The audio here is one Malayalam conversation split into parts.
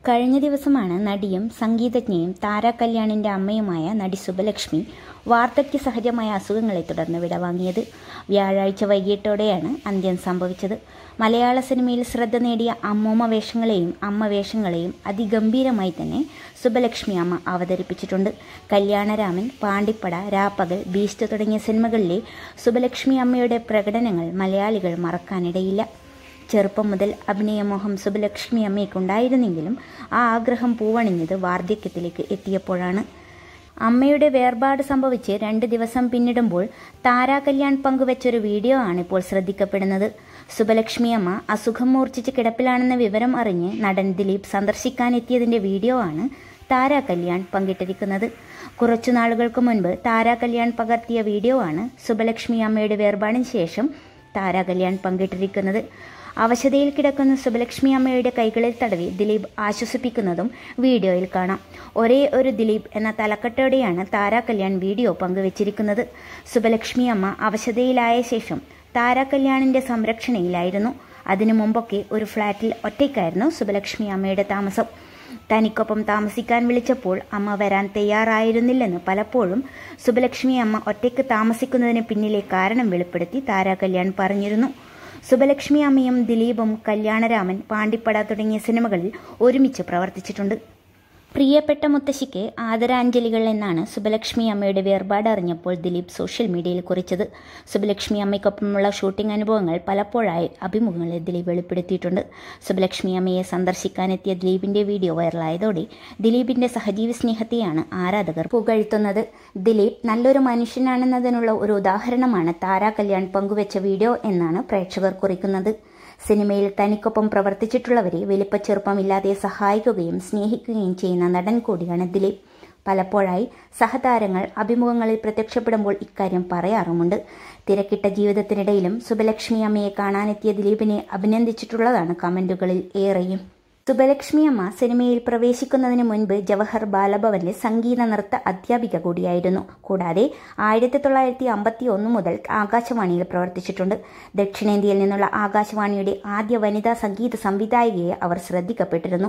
കഴിഞ്ഞ ദിവസമാണ് നടിയും സംഗീതജ്ഞയും താര കല്യാണിന്റെ അമ്മയുമായ നടി സുബലക്ഷ്മി വാർദ്ധക്യ സഹജമായ അസുഖങ്ങളെ തുടർന്ന് വിടവാങ്ങിയത് വ്യാഴാഴ്ച വൈകിട്ടോടെയാണ് അന്ത്യം സംഭവിച്ചത് മലയാള സിനിമയിൽ ശ്രദ്ധ നേടിയ അമ്മൂമ്മ വേഷങ്ങളെയും അമ്മ വേഷങ്ങളെയും അതിഗംഭീരമായി തന്നെ സുബലക്ഷ്മി അമ്മ അവതരിപ്പിച്ചിട്ടുണ്ട് കല്യാണരാമൻ പാണ്ടിപ്പട രാപ്പകൽ ബീസ്റ്റ് തുടങ്ങിയ സിനിമകളിലെ സുബലക്ഷ്മി അമ്മയുടെ പ്രകടനങ്ങൾ മലയാളികൾ മറക്കാനിടയില്ല ചെറുപ്പം മുതൽ അഭിനയമോഹം സുബലക്ഷ്മി അമ്മയ്ക്കുണ്ടായിരുന്നെങ്കിലും ആ ആഗ്രഹം പൂവണിഞ്ഞത് വാർദ്ധക്യത്തിലേക്ക് എത്തിയപ്പോഴാണ് അമ്മയുടെ വേർപാട് സംഭവിച്ച് രണ്ട് ദിവസം പിന്നിടുമ്പോൾ താരാ കല്യാൺ പങ്കുവച്ചൊരു വീഡിയോ ആണ് ഇപ്പോൾ ശ്രദ്ധിക്കപ്പെടുന്നത് സുബലക്ഷ്മി അമ്മ അസുഖം മൂർച്ഛിച്ച് കിടപ്പിലാണെന്ന വിവരം അറിഞ്ഞ് നടൻ ദിലീപ് സന്ദർശിക്കാനെത്തിയതിന്റെ വീഡിയോ ആണ് താരാ കല്യാൺ പങ്കിട്ടിരിക്കുന്നത് കുറച്ചു നാളുകൾക്ക് മുൻപ് താരാ കല്യാൺ പകർത്തിയ വീഡിയോ ആണ് സുബലക്ഷ്മി അമ്മയുടെ വേർപാടിന് ശേഷം താരാ കല്യാൺ പങ്കിട്ടിരിക്കുന്നത് അവശതയിൽ കിടക്കുന്ന സുബലക്ഷ്മി അമ്മയുടെ കൈകളിൽ തടവി ദിലീപ് ആശ്വസിപ്പിക്കുന്നതും വീഡിയോയിൽ കാണാം ഒരേ ഒരു ദിലീപ് എന്ന തലക്കെട്ടോടെയാണ് താരാ കല്യാൺ വീഡിയോ പങ്കുവച്ചിരിക്കുന്നത് സുബലക്ഷ്മി അമ്മ അവശതയിലായ ശേഷം താരാ കല്യാണിന്റെ സംരക്ഷണയിലായിരുന്നു അതിനു മുമ്പൊക്കെ ഒരു ഫ്ളാറ്റിൽ ഒറ്റയ്ക്കായിരുന്നു സുബലക്ഷ്മി അമ്മയുടെ താമസം തനിക്കൊപ്പം താമസിക്കാൻ വിളിച്ചപ്പോൾ അമ്മ വരാൻ തയ്യാറായിരുന്നില്ലെന്ന് പലപ്പോഴും സുബലക്ഷ്മി അമ്മ ഒറ്റയ്ക്ക് താമസിക്കുന്നതിന് പിന്നിലെ കാരണം വെളിപ്പെടുത്തി താരാ കല്യാൺ പറഞ്ഞിരുന്നു സുബലക്ഷ്മി അമ്മയും ദിലീപും കല്യാണരാമൻ പാണ്ടിപ്പട തുടങ്ങിയ സിനിമകളിൽ ഒരുമിച്ച് പ്രവർത്തിച്ചിട്ടുണ്ട് പ്രിയപ്പെട്ട മുത്തശ്ശിക്ക് ആദരാഞ്ജലികൾ എന്നാണ് സുബലക്ഷ്മി അമ്മയുടെ വേർപാട് അറിഞ്ഞപ്പോൾ ദിലീപ് സോഷ്യൽ മീഡിയയിൽ കുറിച്ചത് സുബലക്ഷ്മി അമ്മയ്ക്കൊപ്പമുള്ള ഷൂട്ടിംഗ് അനുഭവങ്ങൾ പലപ്പോഴായി അഭിമുഖങ്ങളിൽ ദിലീപ് വെളിപ്പെടുത്തിയിട്ടുണ്ട് സുബലക്ഷ്മി അമ്മയെ സന്ദർശിക്കാനെത്തിയ ദിലീപിന്റെ വീഡിയോ വൈറലായതോടെ ദിലീപിന്റെ സഹജീവി സ്നേഹത്തെയാണ് ആരാധകർ പുകഴ്ത്തുന്നത് ദിലീപ് നല്ലൊരു മനുഷ്യനാണെന്നതിനുള്ള ഒരു ഉദാഹരണമാണ് താരാ കല്യാൺ പങ്കുവച്ച വീഡിയോ എന്നാണ് പ്രേക്ഷകർ കുറിക്കുന്നത് സിനിമയിൽ തനിക്കൊപ്പം പ്രവർത്തിച്ചിട്ടുള്ളവരെ വലിപ്പച്ചെറുപ്പമില്ലാതെ സഹായിക്കുകയും സ്നേഹിക്കുകയും ചെയ്യുന്ന നടൻ കൂടിയാണ് ദിലീപ് പലപ്പോഴായി സഹതാരങ്ങൾ അഭിമുഖങ്ങളിൽ പ്രത്യക്ഷപ്പെടുമ്പോൾ ഇക്കാര്യം പറയാറുമുണ്ട് തിരക്കിട്ട ജീവിതത്തിനിടയിലും സുബലക്ഷ്മി അമ്മയെ കാണാനെത്തിയ ദിലീപിനെ അഭിനന്ദിച്ചിട്ടുള്ളതാണ് കമന്റുകളിൽ ഏറെയും സുബലക്ഷ്മി അമ്മ സിനിമയിൽ പ്രവേശിക്കുന്നതിന് മുൻപ് ജവഹർ ബാലഭവനിലെ സംഗീത നൃത്ത അധ്യാപിക കൂടിയായിരുന്നു കൂടാതെ ആയിരത്തി തൊള്ളായിരത്തി അമ്പത്തി ഒന്ന് മുതൽ ആകാശവാണിയിൽ പ്രവർത്തിച്ചിട്ടുണ്ട് ദക്ഷിണേന്ത്യയിൽ നിന്നുള്ള ആകാശവാണിയുടെ ആദ്യ വനിതാ സംഗീത സംവിധായികയെ അവർ ശ്രദ്ധിക്കപ്പെട്ടിരുന്നു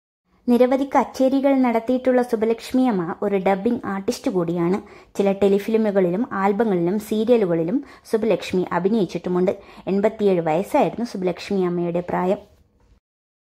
നിരവധി കച്ചേരികൾ നടത്തിയിട്ടുള്ള സുബലക്ഷ്മി അമ്മ ഒരു ഡബ്ബിംഗ് ആർട്ടിസ്റ്റ് കൂടിയാണ് ചില ടെലിഫിലിമുകളിലും ആൽബങ്ങളിലും സീരിയലുകളിലും സുബലക്ഷ്മി അഭിനയിച്ചിട്ടുമുണ്ട് എൺപത്തിയേഴ് വയസ്സായിരുന്നു സുബലക്ഷ്മി അമ്മയുടെ പ്രായം